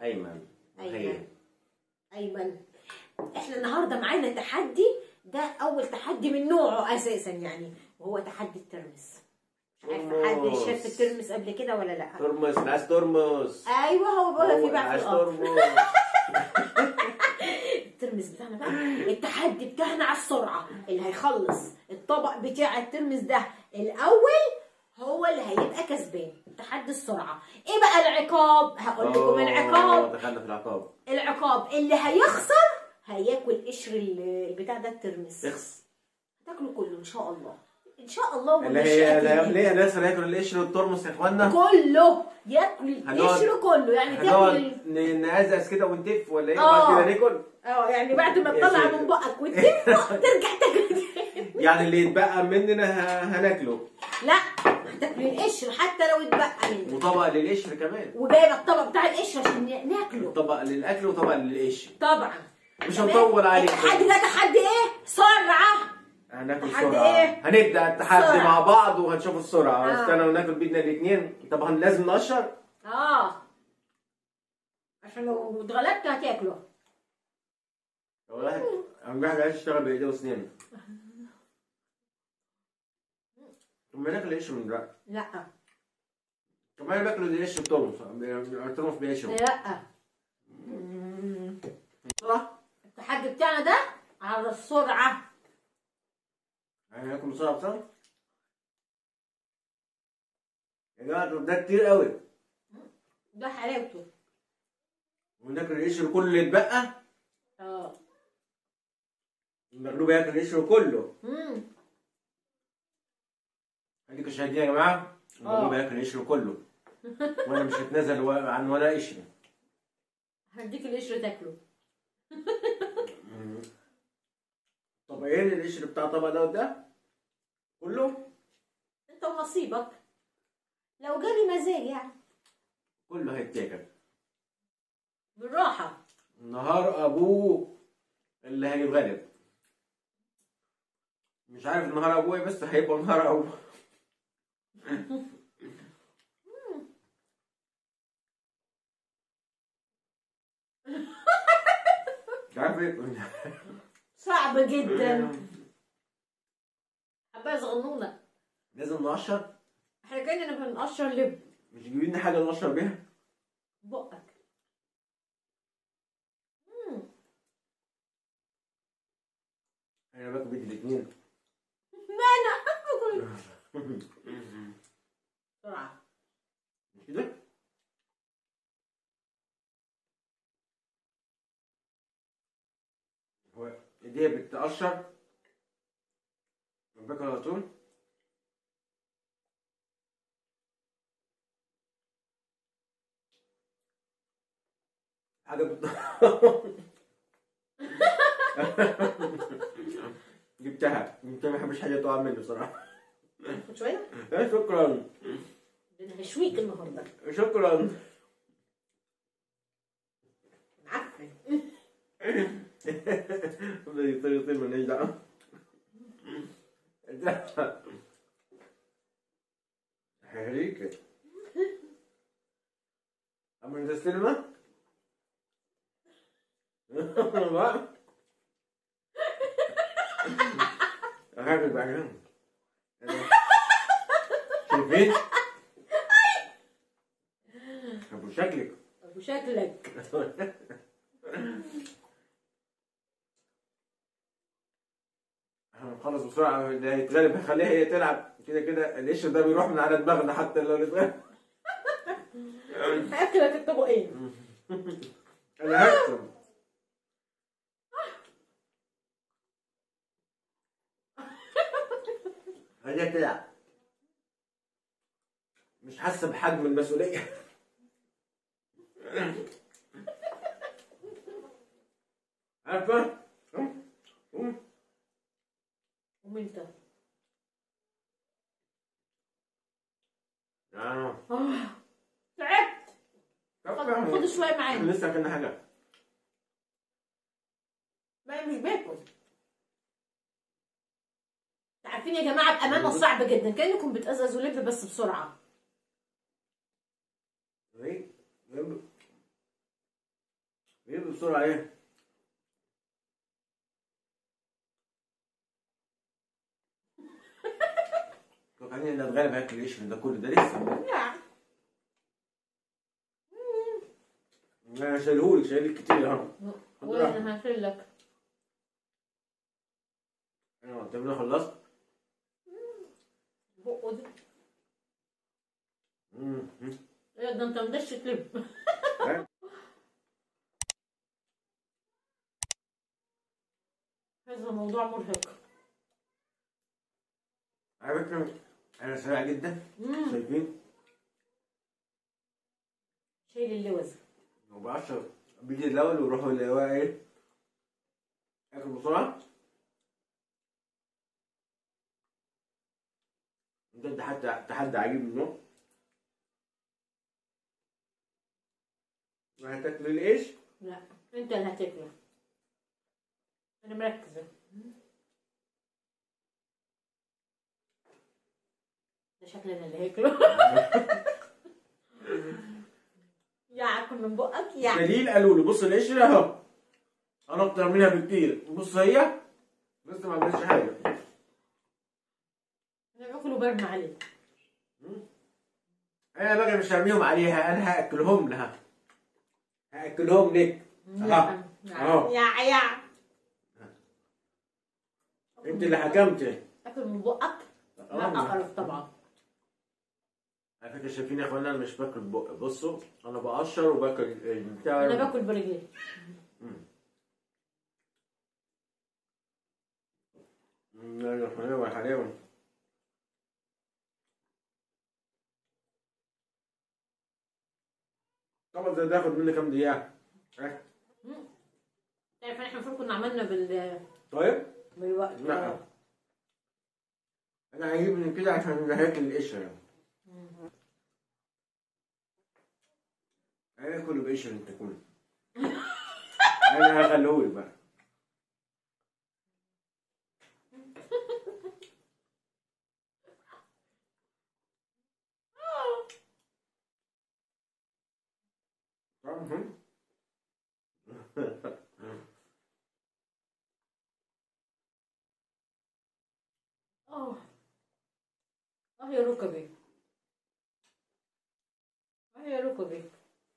ايمن هي ايمن ايمن احنا النهارده معانا تحدي ده اول تحدي من نوعه اساسا يعني وهو تحدي الترمس مش عارفه حد ترمس. شاف الترمس قبل كده ولا لا ترمس أنا عايز ترمس ايوه هو بيقولها في هو بقى في عايز الارض ترمس الترمس بتاعنا بقى التحدي بتاعنا على السرعه اللي هيخلص الطبق بتاع الترمس ده الاول هو اللي هيبقى كسبان تحدي السرعه ايه بقى العقاب هقول لكم أوه، العقاب دخلنا في العقاب العقاب اللي هيخسر هياكل قشر ال- البتاع ده الترمس اخس تاكله كله ان شاء الله ان شاء الله اللي هي اللي ليه ناس هناكل القشر والترمس يا اخوانا كله ياكل هنقعد- القشر كله يعني تاكل هنقعد ال- ن- نقزقز كده ونتف ولا ايه آه. وبعد كده ناكل اه يعني بعد ما يا تطلع ساتر. من بقك وتلف ترجع تاكل تاني. يعني اللي يتبقى مننا ه- هناكله لا هتاكل القشر حتى لو اتبقى منك وطبق للقشر كمان وجايبه الطبق بتاع القشر عشان ناكله طبق للاكل وطبق للقشر طبعا مش تمام؟ هنطول عليك التحدي ده تحدي ايه؟ سرعه هناكل تحدي بسرعه إيه؟ هنبدا التحدي سرعة. مع بعض وهنشوف السرعه آه. استنى وناكل بيدنا الاثنين طب هن- لازم نقشر اه عشان لو اتغلبت هتاكله لو واحد اهم واحد عايز يشتغل بايديه واسنانه طب ما ناكل القشر من دلوقتي لا طب ما انا باكل القشر بترمس الترمس بقشر لا التحدي بتاعنا ده على السرعه هناكل بسرعه بسرعه يا جماعه طب ده كتير قوي ده حلاوته وناكل القشر كله اللي اتبقى اه المغلوب ياكل القشر كله امم اديكوا شاهدين يا جماعه المغلوب ياكل القشر كله وانا مش هتنازل و- عن ولا قشر هديك القشر تاكله طب ايه القشر بتاع الطبق دوت ده كله انت ونصيبك لو جالي مزاج يعني كله هيتاكل بالراحه نهار ابوه اللي هيتغلب مش عارف نهار ابوه ايه بس هيبقى نهار ابوه مش عارف ايه صعب جدا حبايه صغنونه لازم نقشر احنا كاننا بنقشر لب مش جايبين لنا حاجه نقشر بيها بقك مم. انا باكل بيت الاثنين ما انا باكل بسرعه مش كده هو ايديا بتقشر باكل على طول حاجة بت... جبتها جبتها ما بحبش حاجة تقع مني بصراحة خد شويه آه، شكرا ده انا هشويك النهارده شكرا عفن بدي طريقتين ماليش دعوة هريك أما أنت استلمة؟ بقى هاكل بعدين شايفين؟ أبو شكلك ابو شكلك هنخلص بسرعة اللي هيتغلب هخليها هي تلعب كده كده القشر ده بيروح من على دماغنا حتى لو نتغلب هاكلك الطبقين انا هكسب هي تلعب مش حاسة بحجم المسؤولية عارفة؟ وانت اه آه. تعبت خد خد شويه معانا لسه كنا حاجة ما مش باكل عارفين يا جماعه بامانه صعب جدا كانكم بتقزقزوا لب بس بسرعه ايه بسرعة ايه طب خلينا نتغلب هاكل القشر ده كله ده لسه لا انا شايلهولك شايلك كتير اهو وانا هشيل لك ايوه انت كده خلصت بقه ده مم. مم. إيه ده انت مدش تلم هذا موضوع مرهق على فكرة انا سريع جدا مم. شايفين شيل اللوز وبعشر بيجي الاول ويروح اللي هو ايه اكل بسرعة ده تحدي تحدي عجيب منه وهتاكل الايش؟ لا انت اللي هتاكله انا مركزه ده شكلنا اللي هياكله يا اكل من بقك يا دليل قالوا لي بص القشرة اهو انا اكتر منها بكتير بص هي لسه ما عملتش حاجة انا باكل وبرمي عليه انا بقى مش هرميهم عليها انا هاكلهم لها هاكلهم لك أها. أهو. يا يا انت اللي حكمت اكل من بقك لا اقرف طبعا على فكره شايفين يا اخوانا انا مش باكل بق بصوا انا بقشر وباكل البتاع انا باكل برجلي لا يا حلاوه حلاوه طبعا ده ياخد مني كام دقيقه ها؟ تعرف احنا المفروض كنا عملنا بال طيب بالوقت لا. انا هجيب من كده عشان هاكل القشره انا كله بقشر انت كله انا هخليهولك بقى مهم. اه اه يا ركبي اه يا ركبي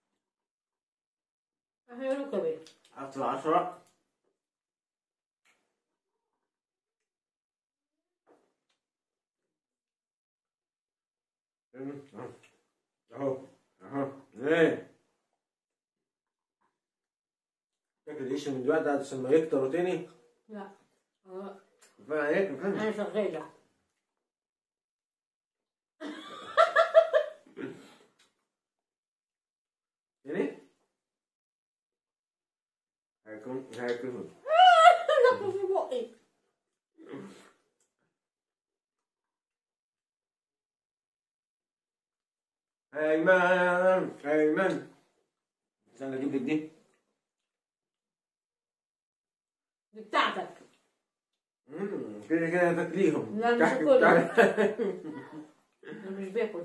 اه يا ركبي عشرة عشرة اهو اهو ايه تاكل ايش من دلوقتي عشان ما يكتروا تاني لا اه كفايه عليك انا كفايه شغاله تاني هيكون هيكون لكم في بقي ايمن ايمن استنى اجيب لك دي دي بتاعتك مم، كده كده تاكليهم لا، مش تحت- هاكلهم. تحت- انا مش باكل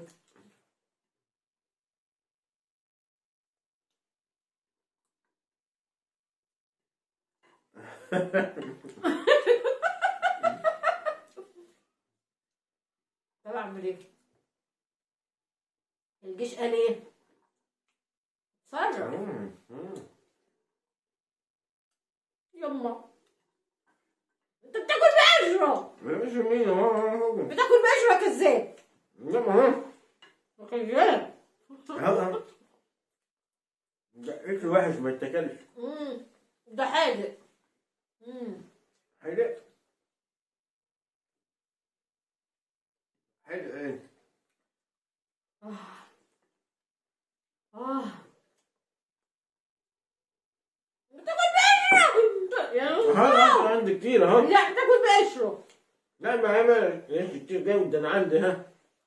طب اعمل ايه؟ الجيش قال ايه؟ صرف مم، مم. يما انت بتاكل بقشره مش مين اهو بتاكل بقشره كذاب لا ما هو كذاب اهو ده اكل وحش ما يتاكلش مم. ده حادق مم. حلو حلو ايه آه. آه. بتاكل بقشره يا اهو الله أهو عندي كتير اهو لا بتاكل بقشره لا ما عمل ايش كتير جامد ده انا عندي ها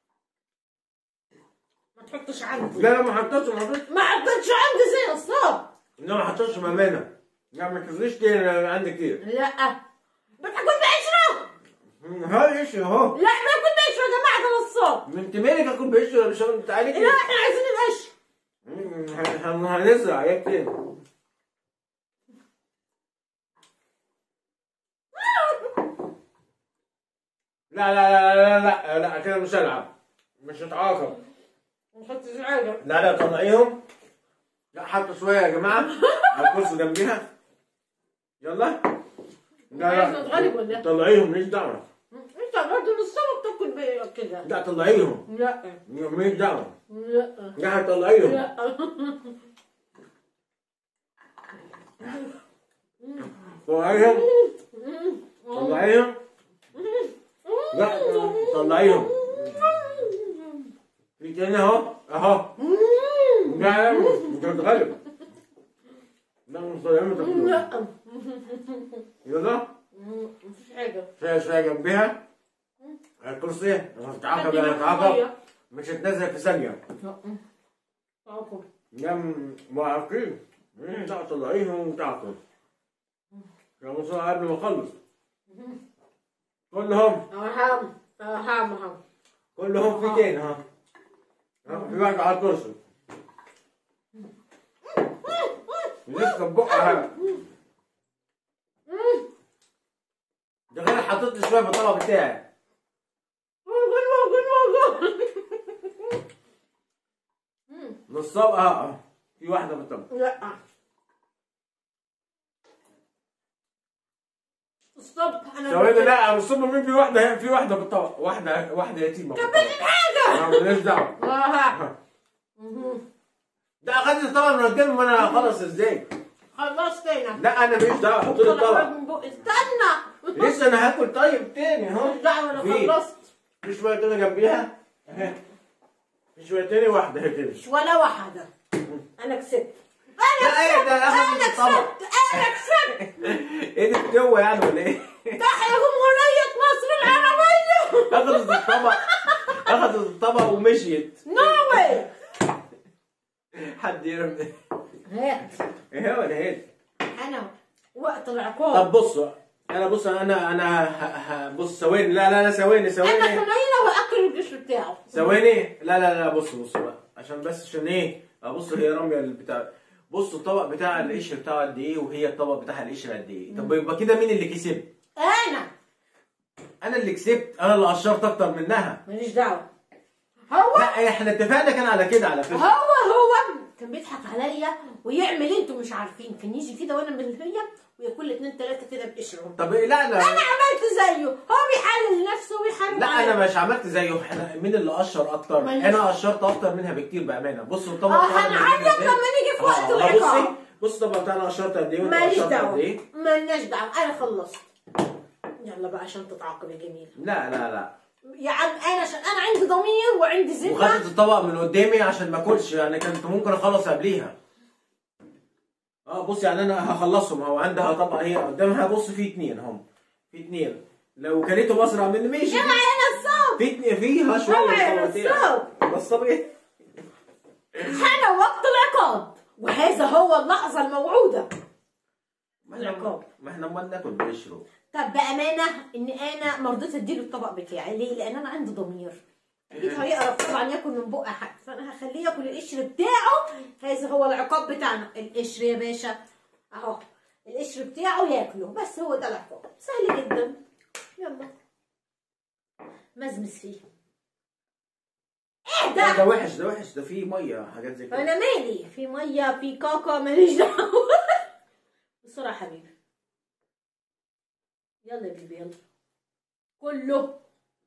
ما تحطش عندي لا لا ما حطيتش ما حطيتش ما حطيتش عندي زي الصاب لا ما حطيتش بامانه لا ما تخليش كتير أنا عندي كتير لا بتاكل بقشره ها ايش اهو لا باكل بقشره يا جماعه ده نصاب من انت مالك اكل بعيش ولا مش انت عليك لا احنا عايزين القشر مم، هن- هنزرع ياك تاني لا لا لا لا لا لا كده مش هلعب مش هتعاقب نحط حاجه لا لا طلعيهم لا حطوا شويه يا جماعه على الكرسي جنبيها يلا عايز نتغلب ولا إيه؟ طلعيهم ماليش دعوه انت برضه نصها بتاكل بيه كده لا طلعيهم لا ماليش دعوه لا لا هتطلعيهم لا طلعيهم طلعيهم لا طلعيهم في تاني اهو اهو لا مش هتغلب لا مش طالعين تاكلوا لا يلا مفيش حاجه شويه شويه جنبها على الكرسي هتعاقب يعني هتعاقب مش هتنزل في ثانيه تعاقب يا معاقين لا طلعيهم وتعاقب يا مصطفى قبل ما اخلص كلهم اهم اهم اهم كلهم في تين ها ها، في واحد على الكرسي لسه بقها ده غير حطيت لي شويه في الطبق بتاعي نصاب اه اه في واحده في الطبق لا ستوب انا ثواني لا نصاب مين في واحده في واحده في الطبق واحده واحده يتيمه في الطبق حاجه ماليش دعوه آه. ده اخدت الطبق من قدامي وانا هخلص ازاي خلصت هنا لا انا ماليش دعوه حط لي الطبق من بق استنى لسه انا هاكل طيب تاني اهو مش دعوه انا في. خلصت في شويه تاني جنبيها اهي في شويه تاني واحده اهي كده مش ولا واحده انا كسبت لا ايه ده انا اخدت الطبق كسبت انا كسبت ايه ده جوه يعني ولا ايه؟ تحيا جمهوريه مصر العربيه اخدت الطبق اخدت الطبق ومشيت نو واي حد يرمي هات ايه هو ده هيك انا وقت العقاب طب بصوا انا بص انا انا ه- ه- بص ثواني لا لا لا ثواني انا ثواني حنينه واكل القشر بتاعه ثواني لا لا لا بص بص بقى عشان بس عشان ايه ابص هي راميه البتاع بص الطبق بتاع القشر بتاعه قد ايه وهي الطبق بتاعها القشر قد ايه طب يبقى كده مين اللي كسب انا انا اللي كسبت انا اللي قشرت اكتر منها ماليش دعوه هو لا احنا اتفقنا كان على كده على فكره هو هو كان بيضحك عليا ويعمل انتوا مش عارفين كان يجي كده وانا من هي وياكل اتنين تلاته كده بقشرهم طب إيه؟ لا لا انا عملت زيه هو بيحلل نفسه ويحلل لا عليا. انا مش عملت زيه احنا مين اللي قشر اكتر ماليش. انا قشرت اكتر منها بكتير بامانه بص الطبق اه بتاعنا هنعيط إزاي؟ لما نيجي في وقت آه، العقاب بصي بص الطبق بتاعنا قشرت قد ايه وانت ماليش قشرت قد دعوه ايه مالناش دعوه انا خلصت يلا بقى عشان تتعاقب يا جميل لا لا لا يا عم انا عشان انا عندي ضمير وعندي ذمه وخدت الطبق من قدامي عشان ما اكلش يعني كنت ممكن اخلص قبليها اه بص يعني انا هخلصهم هو عندها طبق هي قدامها بص في اتنين هم في اتنين لو كليتهم اسرع مني ماشي يا انا الصوت في اتنين فيها شويه اوعى الطبق بتاعي. الصوت بس طب ايه حان وقت العقاب وهذا هو اللحظه الموعوده ما احنا العقاب. ما احنا امال ناكل بنشرب طب بامانه ان انا ما رضيتش اديله الطبق بتاعي ليه؟ لان انا عندي ضمير اكيد هيقرف طبعا ياكل من بقى حد فانا هخليه ياكل القشر بتاعه هذا هو العقاب بتاعنا القشر يا باشا اهو القشر بتاعه ياكله بس هو ده العقاب سهل جدا يلا مزمز فيه ايه لا ده؟ ده وحش ده وحش ده فيه ميه حاجات زي كده انا مالي في ميه في كاكا ماليش دعوه بسرعه يا حبيبي يلا يا بيبي يلا كله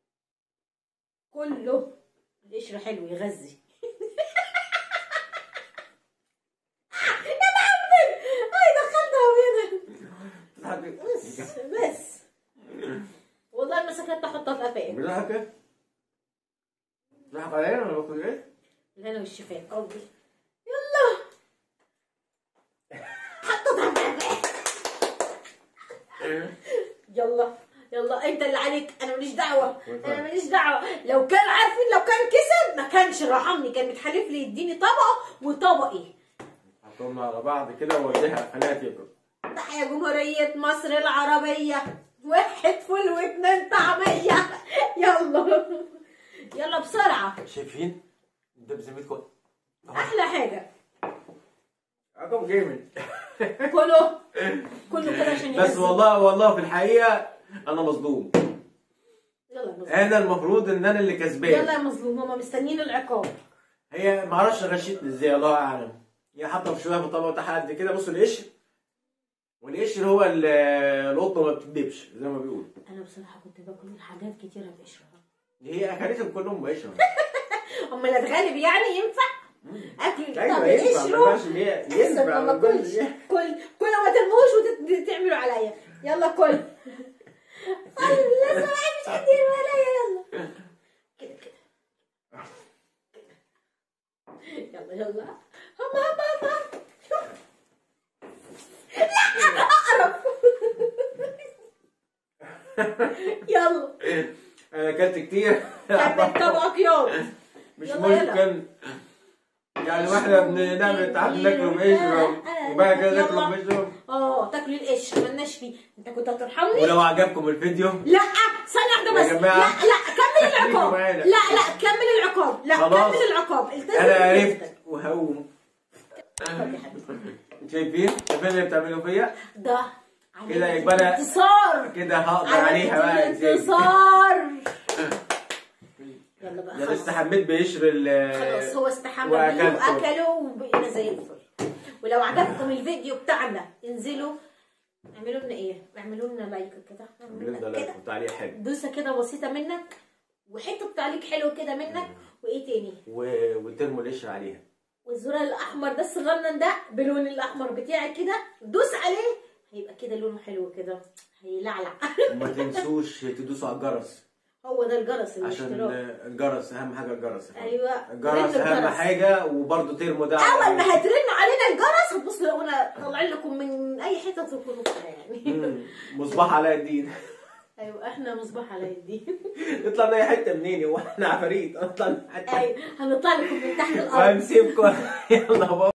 كله القشر حلو يغذي يا محمد هاي دخلتها هنا بس بس والله ما سكت احطها في قفايا بضحك بضحك علينا ولا باكل ايه؟ الهنا والشفاء قلبي يلا حطيتها في قفايا يلا يلا انت اللي عليك انا ماليش دعوه انا ماليش دعوه لو كان عارفين لو كان كسب ما كانش رحمني كان متحلف لي يديني طبقه وطبقي حطهم على بعض كده ووديها خليها تاكل تحيا جمهورية مصر العربية واحد فل واتنين طعمية يلا يلا بسرعة شايفين؟ ده بذمتكم أحلى حاجة رقم جامد كله كله كده عشان بس يهز. والله والله في الحقيقه انا مصدوم يلا يا مظلوم انا المفروض ان انا اللي كسبان يلا يا مظلوم هما مستنيين العقاب هي ما اعرفش غشتني ازاي الله اعلم هي حاطه في شويه في الطبق بتاعها قد كده بصوا القشر والقشر هو ال- القطه ما بتكدبش زي ما بيقولوا انا بصراحه كنت باكل حاجات كتيره بقشرها هي اكلتهم كلهم بقشر امال اتغلب يعني ينفع اكل ايوه طب ينفع ما قشره ينفعش ان هي لسه ينفع ما ما تقولش باكلش كل كل ما ترموش وتعملوا عليا يلا كل الله لسه ما مش هتديروا عليا يلا كده كده يلا يلا هم هم هم لا اقرب يلا انا اكلت كتير كمل طبقك يوم مش يلا يلا. ممكن يعني واحنا بنعمل تعال ناكله بقشر وبعد كده يلا. ناكله بقشر اه تاكلوا القشر مالناش فيه انت كنت هترحمني ولو عجبكم الفيديو لا ثانية واحدة يا بس لا جماعة. لا كمل العقاب خليكوا معانا. لا لا كمل العقاب لا خلاص. كمل العقاب التزم انا عرفت بنفسك. وهقوم اتفضل يا حبيبي شايفين شايفين اللي بتعملوا فيا ده كده علامة يبقى أنا- الانتصار كده هقدر علامة عليها بقى ازاي الانتصار يلا بقى ده انا خلاص استحميت بقشر ال خلاص هو استحمى بيه وأكلته. واكله وبقينا زي الفل ولو عجبكم الفيديو بتاعنا انزلوا اعملوا لنا ايه؟ اعملوا لنا لايك كده اعملوا لنا كده تعليق حلو دوسه كده بسيطه منك وحته تعليق حلو كده منك وايه تاني؟ و- وترموا القشر عليها والزرار الاحمر ده الصغنن ده باللون الاحمر بتاعي كده دوس عليه هيبقى كده لونه حلو كده هيلعلع وما تنسوش تدوسوا على الجرس هو ده الجرس عشان الاشتراك الجرس اهم حاجه الجرس ايوه الجرس رن اهم الجرس. حاجه وبرده ترموا ده اول ما هترن علينا الجرس هتبص لقونا طالعين لكم من اي حته تكونوا فيها يعني مم. مصباح علاء الدين ايوه احنا مصباح على الدين نطلع من اي حته منين هو احنا عفاريت نطلع من حته ايوه هنطلع لكم من تحت الارض وهنسيبكم يلا باي